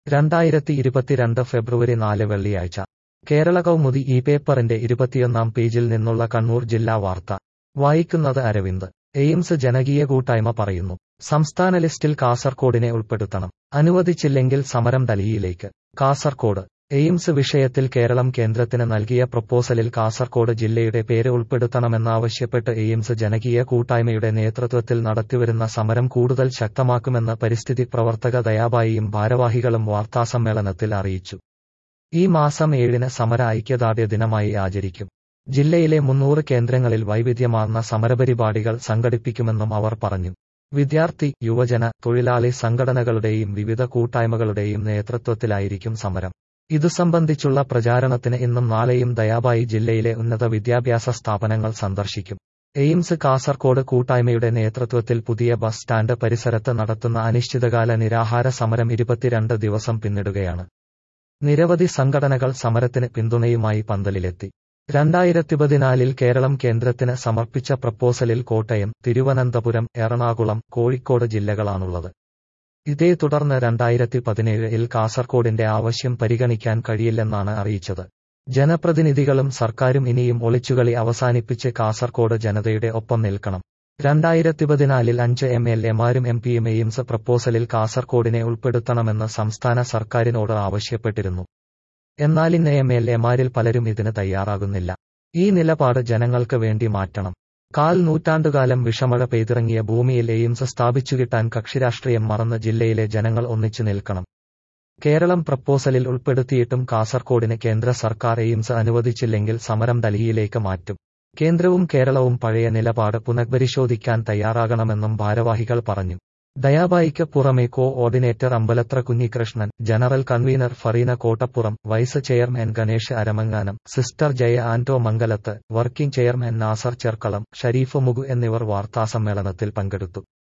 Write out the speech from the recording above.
രണ്ടായിരത്തി ഇരുപത്തിരണ്ട് ഫെബ്രുവരി നാല് വെള്ളിയാഴ്ച കേരള കൗമുദി ഈ പേപ്പറിന്റെ ഇരുപത്തിയൊന്നാം പേജിൽ നിന്നുള്ള കണ്ണൂർ ജില്ലാ വാർത്ത വായിക്കുന്നത് അരവിന്ദ് എയിംസ് ജനകീയ കൂട്ടായ്മ പറയുന്നു സംസ്ഥാന ലിസ്റ്റിൽ കാസർകോടിനെ ഉൾപ്പെടുത്തണം അനുവദിച്ചില്ലെങ്കിൽ സമരം ഡൽഹിയിലേക്ക് കാസർകോട് എയിംസ് വിഷയത്തിൽ കേരളം കേന്ദ്രത്തിന് നൽകിയ പ്രപ്പോസലിൽ കാസർകോട് ജില്ലയുടെ പേര് ഉൾപ്പെടുത്തണമെന്നാവശ്യപ്പെട്ട് എയിംസ് ജനകീയ കൂട്ടായ്മയുടെ നേതൃത്വത്തിൽ നടത്തിവരുന്ന സമരം കൂടുതൽ ശക്തമാക്കുമെന്ന് പരിസ്ഥിതി പ്രവർത്തക ദയാബായിയും ഭാരവാഹികളും വാർത്താസമ്മേളനത്തിൽ അറിയിച്ചു ഈ മാസം ഏഴിന് സമര ഐക്യദാർഢ്യ ദിനമായി ആചരിക്കും ജില്ലയിലെ മുന്നൂറ് കേന്ദ്രങ്ങളിൽ വൈവിധ്യമാർന്ന സമരപരിപാടികൾ സംഘടിപ്പിക്കുമെന്നും അവർ പറഞ്ഞു വിദ്യാർത്ഥി യുവജന തൊഴിലാളി സംഘടനകളുടെയും വിവിധ കൂട്ടായ്മകളുടെയും നേതൃത്വത്തിലായിരിക്കും സമരം ഇതു സംബന്ധിച്ചുള്ള പ്രചാരണത്തിന് ഇന്നും നാളെയും ദയാബായി ജില്ലയിലെ ഉന്നത വിദ്യാഭ്യാസ സ്ഥാപനങ്ങൾ സന്ദർശിക്കും എയിംസ് കാസർകോട് കൂട്ടായ്മയുടെ നേതൃത്വത്തിൽ പുതിയ ബസ് സ്റ്റാൻഡ് പരിസരത്ത് നടത്തുന്ന അനിശ്ചിതകാല നിരാഹാര സമരം ഇരുപത്തിരണ്ട് ദിവസം പിന്നിടുകയാണ് നിരവധി സംഘടനകൾ സമരത്തിന് പിന്തുണയുമായി പന്തലിലെത്തി രണ്ടായിരത്തി പതിനാലിൽ കേരളം കേന്ദ്രത്തിന് സമർപ്പിച്ച പ്രപ്പോസലിൽ കോട്ടയം തിരുവനന്തപുരം എറണാകുളം കോഴിക്കോട് ജില്ലകളാണുള്ളത് ഇതേ തുടർന്ന് രണ്ടായിരത്തി പതിനേഴിൽ കാസർകോടിന്റെ ആവശ്യം പരിഗണിക്കാൻ കഴിയില്ലെന്നാണ് അറിയിച്ചത് ജനപ്രതിനിധികളും സർക്കാരും ഇനിയും ഒളിച്ചുകളി അവസാനിപ്പിച്ച് കാസർകോട് ജനതയുടെ ഒപ്പം നിൽക്കണം രണ്ടായിരത്തി പതിനാലിൽ അഞ്ച് എം എൽ എമാരും എം പിയും എയിംസ് പ്രപ്പോസലിൽ കാസർകോടിനെ ഉൾപ്പെടുത്തണമെന്ന് സംസ്ഥാന സർക്കാരിനോട് ആവശ്യപ്പെട്ടിരുന്നു എന്നാൽ ഇന്ന് എം എൽ എമാരിൽ പലരും ഇതിന് തയ്യാറാകുന്നില്ല ഈ നിലപാട് ജനങ്ങൾക്ക് വേണ്ടി മാറ്റണം കാൽ നൂറ്റാണ്ടുകാലം വിഷമഴ പെയ്തിറങ്ങിയ ഭൂമിയിൽ എയിംസ് സ്ഥാപിച്ചുകിട്ടാൻ കക്ഷിരാഷ്ട്രീയം മറന്ന് ജില്ലയിലെ ജനങ്ങൾ ഒന്നിച്ചു നിൽക്കണം കേരളം പ്രപ്പോസലിൽ ഉൾപ്പെടുത്തിയിട്ടും കാസർകോടിന് കേന്ദ്ര സർക്കാർ എയിംസ് അനുവദിച്ചില്ലെങ്കിൽ സമരം ഡൽഹിയിലേക്ക് മാറ്റും കേന്ദ്രവും കേരളവും പഴയ നിലപാട് പുനഃപരിശോധിക്കാൻ തയ്യാറാകണമെന്നും ഭാരവാഹികൾ പറഞ്ഞു ദയാബായിക്ക് പുറമെ coordinator Ambalathara Kunhikrishnan general convener Fareena Kottappuram vice chairman Ganesh Aramanganam sister Jaya Anto Mangalath working chairman Nasser Cherkalam Shareef Mugu എന്നിവർ വാർത്താസമ്മേളനത്തിൽ പങ്കെടുത്തു